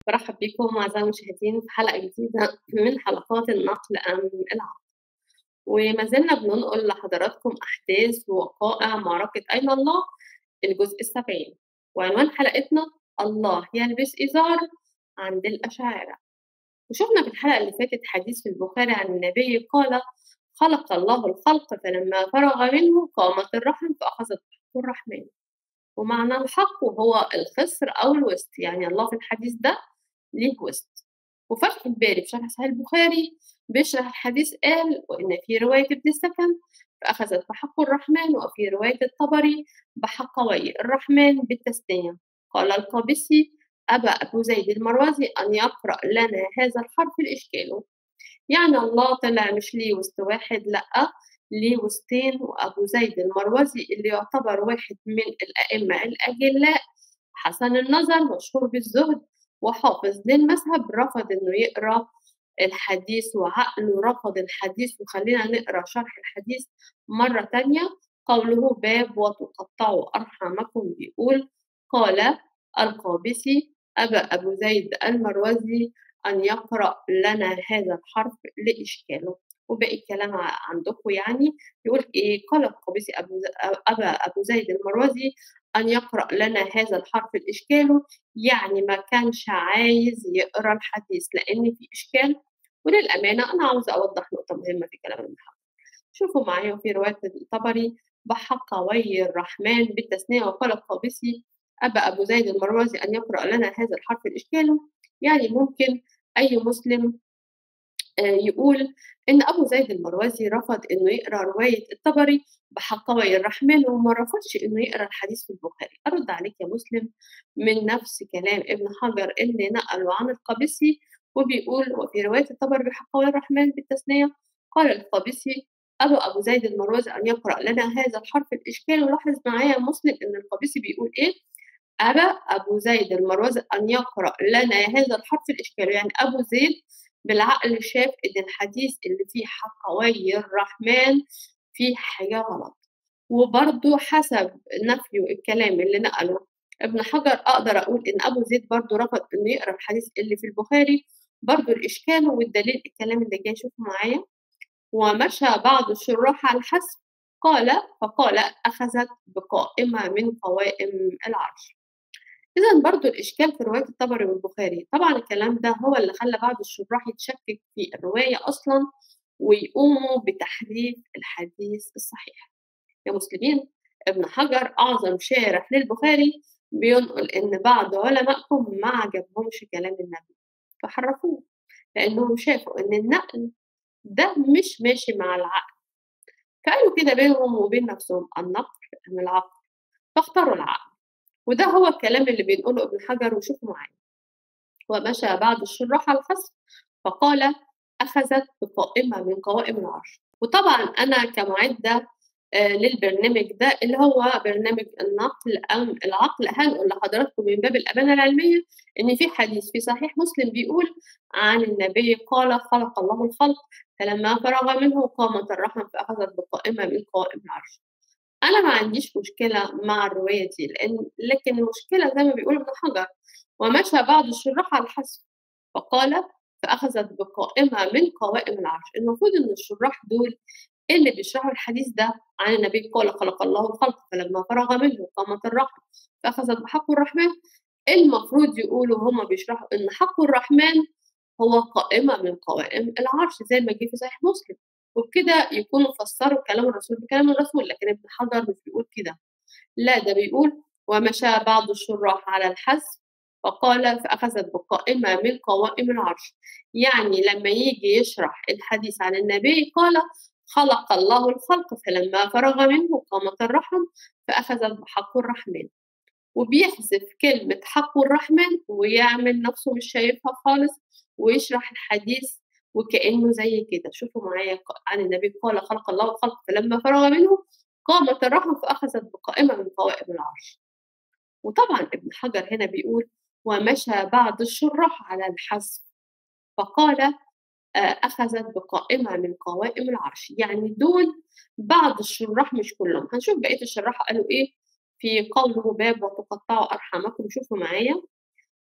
بارحب بيكم أعزائي المشاهدين في حلقة جديدة من حلقات النقل أم العقل، وما زلنا بننقل لحضراتكم أحداث ووقائع معركة أين الله الجزء السبعين، وعنوان حلقتنا الله يلبس إزار عند الأشاعرة، وشفنا في الحلقة اللي فاتت حديث في البخاري عن النبي قال خلق الله الخلق فلما فرغ منه قامت الرحم فأخذت حق الرحمن. ومعنى الحق وهو الخصر أو الوسط يعني الله في الحديث ده ليه وسط وفتح الباري في شرح صحيح البخاري بيشرح الحديث قال وإن في رواية ابن السكن فأخذت بحق الرحمن وفي رواية الطبري بحقوي الرحمن بالتثنية قال القابسي أبى أبو زيد المروزي أن يقرأ لنا هذا الحرف الإشكال يعني الله طلع مش ليه وسط واحد لأ ليه وسطين وأبو زيد المروزي اللي يعتبر واحد من الأئمة الأجلاء حسن النظر مشهور بالزهد وحافظ للمذهب رفض إنه يقرأ الحديث وعقله رفض الحديث وخلينا نقرأ شرح الحديث مرة تانية قوله باب وتقطعوا أرحامكم بيقول قال القابسي أبى أبو زيد المروزي أن يقرأ لنا هذا الحرف لإشكاله وباقي الكلام عندكم يعني يقول إيه قال القبيسي أبو أبا أبو زيد المروزي أن يقرأ لنا هذا الحرف الإشكال يعني ما كانش عايز يقرأ الحديث لأن في إشكال وللأمانة أنا عاوزة أوضح نقطة مهمة في كلام المحمد شوفوا معايا في رواية الطبري بحقوي الرحمن بالتثنية وقال القابسي أبا أبو زيد المروزي أن يقرأ لنا هذا الحرف الإشكال يعني ممكن أي مسلم يقول إن أبو زيد المروزي رفض إنه يقرأ رواية الطبري بحقوي الرحمن وما رفضش إنه يقرأ الحديث في البخاري أرد عليك يا مسلم من نفس كلام ابن حجر اللي نقله عن القابسي وبيقول وفي رواية الطبري بحقوي الرحمن بالتثنية قال القابسي أبو أبو زيد المروزي أن يقرأ لنا هذا الحرف الإشكال ولاحظ معايا يا مسلم إن القابسي بيقول إيه أبى أبو زيد المروزي أن يقرأ لنا هذا الحرف الإشكال يعني أبو زيد بالعقل شاف ان الحديث اللي فيه حقوي الرحمن فيه حاجة غلط وبرضه حسب نفيه الكلام اللي نقله ابن حجر اقدر اقول ان ابو زيد برضه رفض انه يقرا الحديث اللي في البخاري برضه الاشكال والدليل الكلام اللي جاي شوفوا معايا ومشى بعض الشراح على الحسب قال فقال اخذت بقائمه من قوائم العرش إذا برضو الإشكال في رواية الطبري والبخاري طبعا الكلام ده هو اللي خلى بعض الشراح يتشكك في الرواية أصلا ويقوموا بتحريف الحديث الصحيح يا مسلمين ابن حجر أعظم شارح للبخاري بينقل إن بعض علمائكم ما عجبهمش كلام النبي فحرفوه لأنهم شافوا إن النقل ده مش ماشي مع العقل فقالوا كده بينهم وبين نفسهم النقل أم العقل فاختاروا العقل وده هو الكلام اللي بينقله ابن حجر وشوفوا معايا ومشى بعض الشراح على الحسب فقال أخذت بقائمة من قوائم العرش وطبعا أنا كمعدة آه للبرنامج ده اللي هو برنامج النقل أم العقل هنقول لحضراتكم من باب الأمانة العلمية إن في حديث في صحيح مسلم بيقول عن النبي قال خلق الله الخلق فلما فرغ منه قامت الرحم فأخذت بقائمة من قوائم العرش انا ما عنديش مشكله مع الروايه دي لان لكن المشكله زي ما بيقول ابن حجر ومشى بعض الشراح على الحسب فقال فاخذت بقائمه من قوائم العرش المفروض ان الشراح دول اللي بيشرحوا الحديث ده عن النبي قال خلق الله الخلق فلما فرغ منه قامت الرحم فاخذت بحق الرحمن المفروض يقولوا هما بيشرحوا ان حق الرحمن هو قائمه من قوائم العرش زي ما جه في صحيح مسلم وبكده يكونوا فسروا كلام الرسول بكلام الرسول لكن ابن حجر مش بيقول كده لا ده بيقول ومشى بعض الشراح على الحذف فقال فأخذت بقائمة من قوائم العرش يعني لما يجي يشرح الحديث عن النبي قال خلق الله الخلق فلما فرغ منه قامت الرحم فأخذت بحق الرحمن وبيحذف كلمة حق الرحمن ويعمل نفسه مش شايفها خالص ويشرح الحديث وكأنه زي كده شوفوا معايا عن النبي قال خلق الله الخلق فلما فرغ منه قامت الرحم فأخذت بقائمة من قوائم العرش وطبعا ابن حجر هنا بيقول ومشى بعض الشراح على الحذف فقال أخذت بقائمة من قوائم العرش يعني دول بعض الشراح مش كلهم هنشوف بقية الشراح قالوا إيه في قوله باب وتقطعوا أرحامكم شوفوا معايا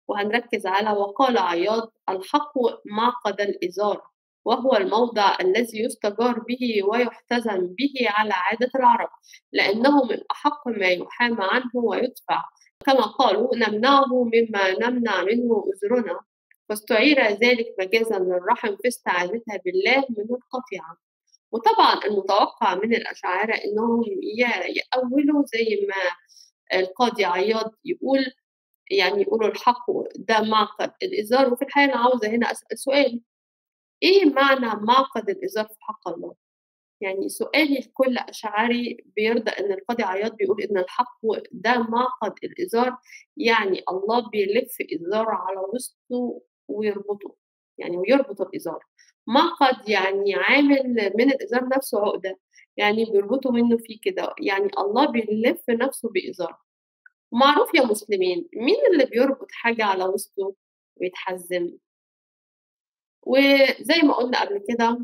وهنركز على وقال عياض الحق معقد الإزار وهو الموضع الذي يستجار به ويحتزم به على عادة العرب لأنه من أحق ما يحام عنه ويدفع كما قالوا نمنعه مما نمنع منه أزرنا واستعير ذلك مجازا للرحم في استعاذتها بالله من القطيعة وطبعا المتوقع من الأشاعرة إنهم يأولوا زي ما القاضي عياض يقول يعني يقولوا الحق ده معقد الإزار وفي الحقيقة أنا عاوزة هنا أسأل سؤال إيه معنى معقد الإزار في حق الله؟ يعني سؤالي لكل أشعري بيرضى إن القاضي عياض بيقول إن الحق ده معقد الإزار يعني الله بيلف إزار على وسطه ويربطه يعني ويربط الإزار معقد يعني عامل من الإزار نفسه عقدة يعني بيربطوا منه فيه كده يعني الله بيلف نفسه بإزار ومعروف يا مسلمين مين اللي بيربط حاجة على وسطه ويتحزم وزي ما قلنا قبل كده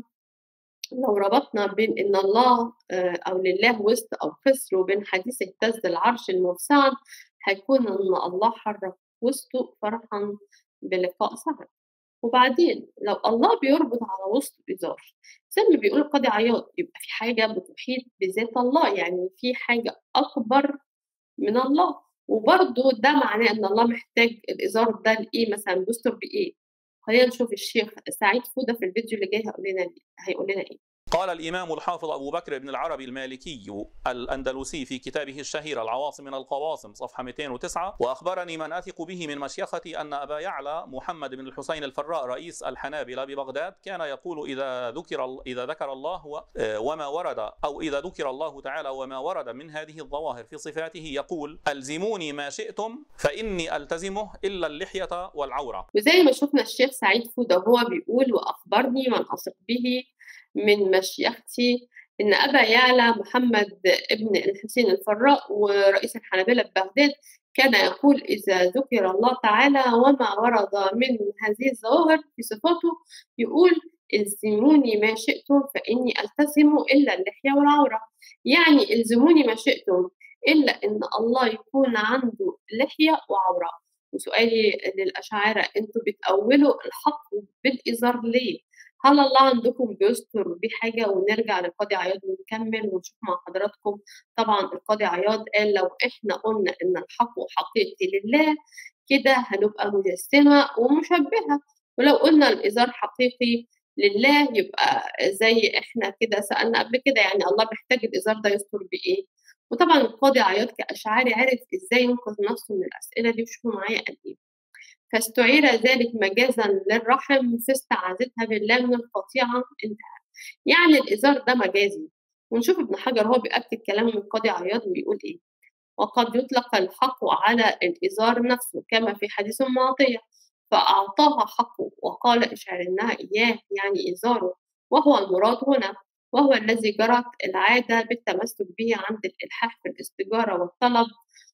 لو ربطنا بين إن الله أو لله وسط أو قصر وبين حديث اهتز العرش الموسعا هيكون إن الله حرك وسطه فرحا بلقاء سعد وبعدين لو الله بيربط على وسط إزار زي ما بيقول القاضي عياض يبقى في حاجة بتحيط بذات الله يعني في حاجة أكبر من الله وبرضه ده معناه إن الله محتاج الإزار ده لإيه مثلا بيستر بإيه خلينا نشوف الشيخ سعيد فودة في الفيديو اللي جاي هيقول لنا هيقول لنا إيه قال الإمام الحافظ أبو بكر بن العربي المالكي الأندلسي في كتابه الشهير العواصم من القواصم صفحة 209 وأخبرني من أثق به من مشيختي أن أبا يعلى محمد بن الحسين الفراء رئيس الحنابلة ببغداد كان يقول إذا ذكر إذا ذكر الله وما ورد أو إذا ذكر الله تعالى وما ورد من هذه الظواهر في صفاته يقول ألزموني ما شئتم فإني ألتزمه إلا اللحية والعورة وزي ما شفنا الشيخ سعيد فودة وهو بيقول وأخبرني من أثق به من مشيختي إن أبا يعلى محمد ابن الحسين الفراء ورئيس الحنابلة ببغداد كان يقول إذا ذكر الله تعالى وما ورد من هذه الظواهر في صفاته يقول الزموني ما شئتم فإني ألتزم إلا اللحية والعورة يعني الزموني ما شئتم إلا إن الله يكون عنده لحية وعورة وسؤالي للأشاعرة أنتوا بتأولوا الحق بالإزار ليه؟ هل الله عندكم بيستر بحاجة ونرجع للقاضي عياض ونكمل ونشوف مع حضراتكم طبعا القاضي عياض قال لو احنا قلنا ان الحق حقيقي لله كده هنبقى مجسمة ومشبهة ولو قلنا الإزار حقيقي لله يبقى زي احنا كده سألنا قبل كده يعني الله محتاج الإزار ده يستر بإيه وطبعا القاضي عياض كأشعاري عرف ازاي ينقذ نفسه من الأسئلة دي وشوفوا معايا قد إيه فاستعير ذلك مجازا للرحم في استعاذتها بالله من القطيعة انتهى يعني الإزار ده مجازي ونشوف ابن حجر هو بيأكد كلام من قاضي عياض ويقول إيه وقد يطلق الحق على الإزار نفسه كما في حديث معطية فأعطاها حقه وقال اشعرنها إياه يعني إزاره وهو المراد هنا وهو الذي جرت العادة بالتمسك به عند الإلحاح في الاستجارة والطلب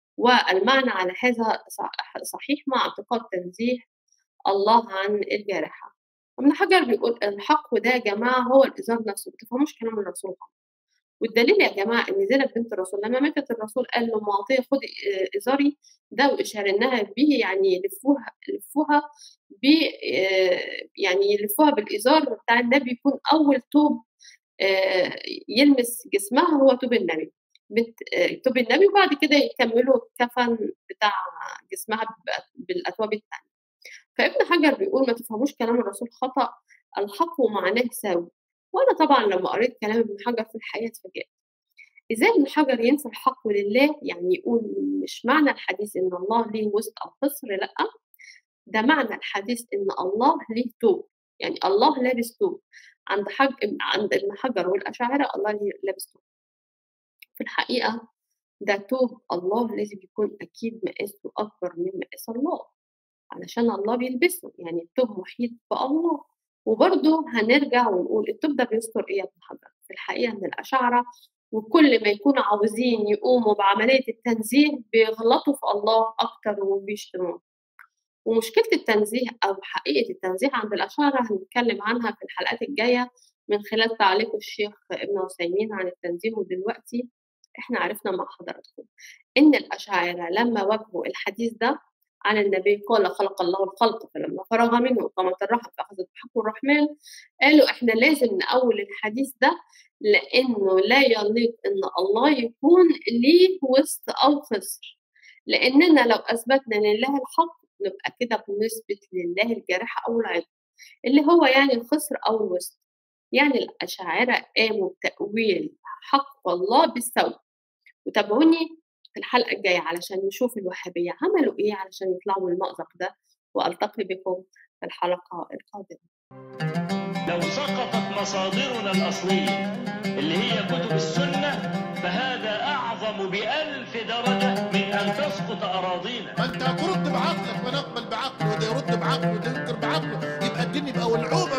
والمعنى على هذا صحيح مع اعتقاد تنزيه الله عن الجارحة ابن حجر بيقول الحق ده يا جماعة هو الإزار نفسه ما تفهموش كلام الرسول والدليل يا جماعة إن زينب بنت الرسول لما ماتت الرسول قال له معطية خدي إزاري ده وإشارنها به يعني يلفوها يلفوها ب يعني يلفوها بالإزار بتاع النبي يكون أول توب يلمس جسمها هو توب النبي توب النبي وبعد كده يكملوا الكفن بتاع جسمها بالأثواب التانية فابن حجر بيقول ما تفهموش كلام الرسول خطأ الحق ومعناه ساوي وأنا طبعا لما قريت كلام ابن حجر في الحقيقة اتفاجأت إزاي ابن حجر ينسى الحق لله يعني يقول مش معنى الحديث إن الله ليه وسط أو قصر لأ ده معنى الحديث إن الله ليه توب يعني الله لابس توب عند حج عند ابن حجر والأشاعرة الله لابس توب في الحقيقة ده توب الله لازم يكون أكيد مقاسه أكبر من مقاس الله علشان الله بيلبسه يعني التوب محيط بالله وبرضه هنرجع ونقول التوب ده بيستر إيه يا ابن حجر في الحقيقة من الأشاعرة وكل ما يكونوا عاوزين يقوموا بعملية التنزيه بيغلطوا في الله أكتر وبيشتموه ومشكلة التنزيه أو حقيقة التنزيه عند الأشاعرة هنتكلم عنها في الحلقات الجاية من خلال تعليق الشيخ ابن عثيمين عن التنزيه ودلوقتي احنا عرفنا مع حضراتكم ان الاشاعره لما واجهوا الحديث ده عن النبي قال خلق الله الخلق فلما فرغ منه قامت الراحة فأخذت بحق الرحمن قالوا إحنا لازم نأول الحديث ده لأنه لا يليق إن الله يكون ليه وسط أو خسر لأننا لو أثبتنا لله الحق نبقى كده بنثبت لله الجارحة أو العضو اللي هو يعني الخسر أو الوسط يعني الأشاعرة قاموا بتأويل حق الله بالسوء وتابعوني في الحلقة الجاية علشان نشوف الوهابية عملوا إيه علشان يطلعوا من المأزق ده وألتقي بكم في الحلقة القادمة لو سقطت مصادرنا الأصلية اللي هي كتب السنة فهذا أعظم بألف درجة من أن تسقط أراضينا ما انت هترد بعقلك ما نقبل بعقله وده يرد بعقله وده ينكر بعقله يبقى الدين يبقى ولعوب